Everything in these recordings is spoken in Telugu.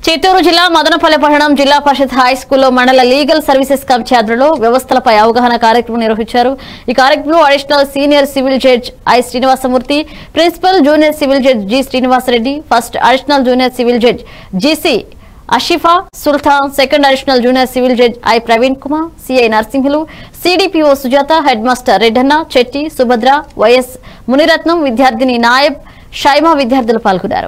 చిత్తూరు జిల్లా మదనపల్లె పట్టణం జిల్లా పరిషత్ హై స్కూల్లో మండల లీగల్ సర్వీసెస్ కమిటీ ఆధ్వర్యంలో వ్యవస్థలపై అవగాహన కార్యక్రమం నిర్వహించారు ఈ కార్యక్రమంలో additional senior civil judge I Srinivasamurthy principal junior civil judge G Srinivasareddy first additional junior civil judge GC Ashifa Sultan second additional junior civil judge I Praveen Kumar CI Narasimhulu CDPO Sujatha head master Reddanna Chetti Subhadra YS Muniratnam విద్యార్థిని నాయబ్ షైమా విద్యార్థులు పాల్గొన్నారు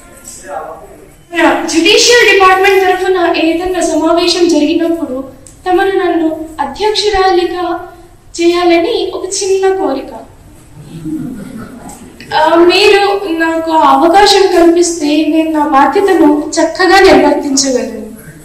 జ్యుడిషియల్ డిపార్ట్మెంట్ తరఫున ఏదైనా సమావేశం జరిగినప్పుడు తమను నన్ను అధ్యక్షురాలిగా చేయాలని ఒక చిన్న కోరిక ఆ, మీరు నాకు ఆ అవకాశం కల్పిస్తే నేను నా బాధ్యతను చక్కగా నిర్వర్తించగలను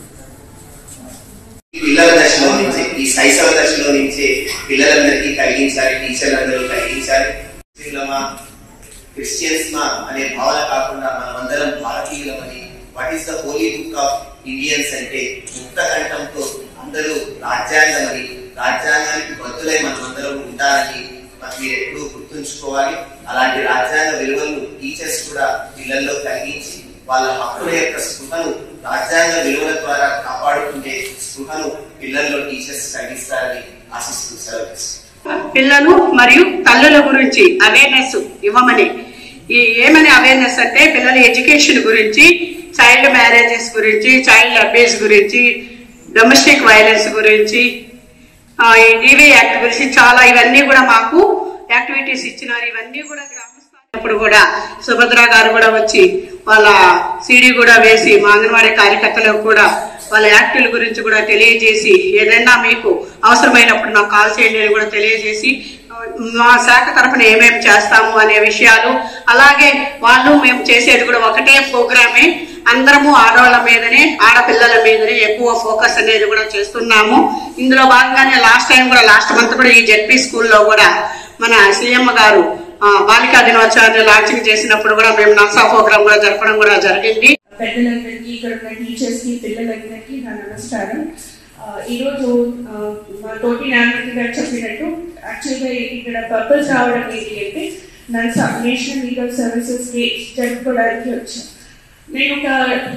పిల్లల దశలో నుంచి ఈ శైశవ దశలో నుంచే పిల్లలందరికీ కలిగించాలి టీచర్లందరూ కలిగించాలి ముస్లింలమా క్రిస్టియన్స్ మా అనే భావన కాకుండా మనమందరం భారతీయులమని what is the holy book of Indians అంటే ముక్త కంఠంతో అందరూ రాజ్యాంగమని రాజ్యాంగానికి బద్దులై మనమందరం ఉంటారని మరి మీరు ఎప్పుడూ గుర్తుంచుకోవాలి అలాంటి రాజ్యాంగ విలువలను టీచర్స్ కూడా పిల్లల్లో కలిగించి వాళ్ళ హక్కుల యొక్క స్పృహను రాజ్యాంగ విలువల ద్వారా కాపాడుకునే స్పృహను పిల్లల్లో టీచర్స్ కలిగిస్తారని ఆశిస్తూ సెలవు తీసుకుంటున్నాను. పిల్లలు మరియు తల్లుల గురించి అవేర్నెస్ ఇవ్వమని ఈ ఏమని అవేర్నెస్ అంటే పిల్లల ఎడ్యుకేషన్ గురించి చైల్డ్ మ్యారేజెస్ గురించి చైల్డ్ అబ్యూస్ గురించి డొమెస్టిక్ వైలెన్స్ గురించి ఆ, ఈ డివి యాక్ట్ గురించి చాలా ఇవన్నీ కూడా మాకు యాక్టివిటీస్ ఇచ్చినారు ఇవన్నీ కూడా గ్రామ స్థాయి అప్పుడు కూడా సుభద్ర గారు కూడా వచ్చి వాళ్ళ సీడీ కూడా వేసి మా అంగన్వాడీ కార్యకర్తలకు కూడా వాళ్ళ యాక్టుల గురించి కూడా తెలియజేసి ఏదైనా మీకు అవసరమైనప్పుడు నాకు కాల్ చేయండి అని కూడా తెలియజేసి ఆ, మా శాఖ తరఫున ఏమేమి చేస్తాము అనే విషయాలు అలాగే వాళ్ళు మేము చేసేది కూడా ఒకటే ప్రోగ్రామే అందరము ఆడవాళ్ళ మీదనే ఆడపిల్లల మీదనే ఎక్కువ ఫోకస్ అనేది కూడా చేస్తున్నాము ఇందులో భాగంగానే లాస్ట్ టైం కూడా లాస్ట్ మంత్ కూడా ఈ జెడ్పీ స్కూల్లో కూడా మన సీఎం గారు ఆ, బాలికా దినోత్సవాన్ని లాంచింగ్ చేసినప్పుడు కూడా మేము నర్సా ప్రోగ్రామ్ కూడా జరపడం కూడా జరిగింది పెద్దలందరికీ ఇక్కడ ఉన్న టీచర్స్ కి పిల్లలందరికీ నా నమస్కారం ఆ, ఈరోజు ఆ, మా తోటి నాన్నకి గారు చెప్పినట్టు యాక్చువల్గా ఇక్కడ పర్పస్ రావడం ఏంటి అంటే నన్ను నేషనల్ లీగల్ సర్వీసెస్ కి జరుపుకోవడానికి వచ్చాను నేను ఒక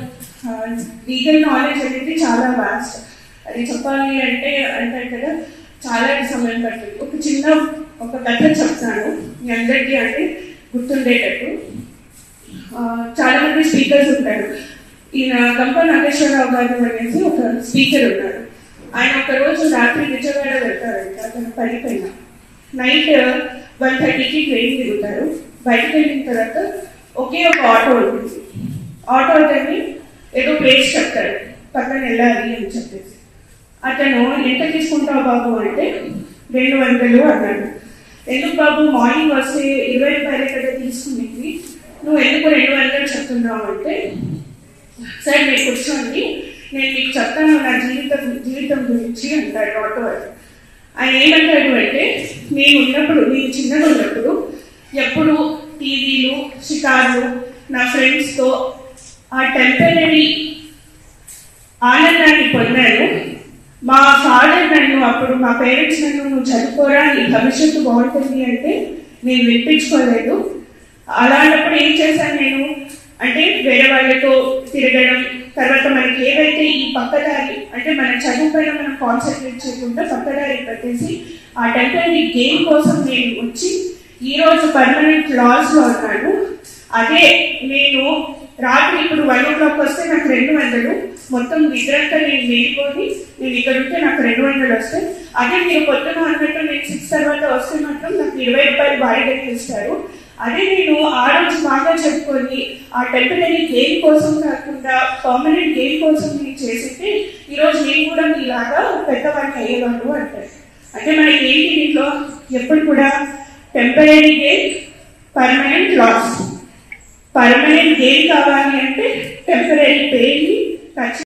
లీగల్ నాలెడ్జ్ అనేది చాలా వాస్ట్ అది చెప్పాలి అంటే అంటారు కదా చాలా సమయం పడుతుంది ఒక చిన్న ఒక కథ చెప్తాను మీ అందరికీ అంటే గుర్తుండేటట్టు ఆ, చాలా మంది స్పీకర్స్ ఉంటారు ఈయన గంప నాగేశ్వరరావు గారు అనేసి ఒక స్పీకర్ ఉన్నారు ఆయన ఒక రోజు రాత్రి విజయవాడ వెళ్తారంట అతను పని పైన నైట్ వన్ థర్టీకి ట్రైన్ దిగుతారు బయటకు వెళ్ళిన తర్వాత ఒకే ఒక ఆటో ఉంటుంది ఆటో అతన్ని ఏదో ప్లేస్ చెప్తాడు పక్కన వెళ్ళాలి అని చెప్పేసి అతను ఎంత తీసుకుంటావు బాబు అంటే రెండు వందలు అన్నాడు ఎందుకు బాబు మార్నింగ్ వస్తే ఇరవై రూపాయలే కదా తీసుకునేది నువ్వు ఎందుకు రెండు వందలు చెప్తున్నావు అంటే సార్ మీరు కూర్చోండి నేను మీకు చెప్తాను నా జీవితం జీవితం గురించి అంటాడు ఆటో వాడు. ఆయన ఏమంటాడు అంటే నేను ఉన్నప్పుడు నేను చిన్నగా ఉన్నప్పుడు ఎప్పుడు టీవీలు షికార్లు నా ఫ్రెండ్స్తో ఆ టెంపరీ ఆనందాన్ని పొందాను మా ఫాదర్ నన్ను అప్పుడు మా పేరెంట్స్ నన్ను నువ్వు చదువుకోరా నీ భవిష్యత్తు బాగుంటుంది అంటే నేను వినిపించుకోలేదు అలాంటప్పుడు ఏం చేశాను నేను అంటే వేరే వాళ్ళతో తిరగడం తర్వాత మనకి ఏవైతే ఈ పక్కదారి అంటే మన చదువు పైన మనం కాన్సన్ట్రేట్ చేయకుండా పక్కదారి పెట్టేసి ఆ టెంపరీ గేమ్ కోసం నేను వచ్చి ఈ రోజు పర్మనెంట్ లాస్ లో ఉన్నాను అదే నేను రాత్రి ఇప్పుడు వన్ ఓ క్లాక్ వస్తే నాకు రెండు వందలు మొత్తం నిద్రంతా నేను మేలుకొని నేను ఇక్కడ ఉంటే నాకు రెండు వందలు వస్తాయి అదే మీరు పొద్దున అన్నట్టు నేను సిక్స్ తర్వాత వస్తే మాత్రం నాకు ఇరవై రూపాయలు బాడీ ఇస్తారు అదే నేను ఆ రోజు బాగా చెప్పుకొని ఆ టెంపరీ గేమ్ కోసం కాకుండా పర్మనెంట్ గేమ్ కోసం నేను చేసింటే ఈ రోజు నేను కూడా మీలాగా పెద్దవాడిని అయ్యేవాడు అంటారు అంటే మనకి ఏంటి దీంట్లో ఎప్పుడు కూడా temporary game permanent loss permanent gain కావాలి అంటే టెంపరీ పెయిన్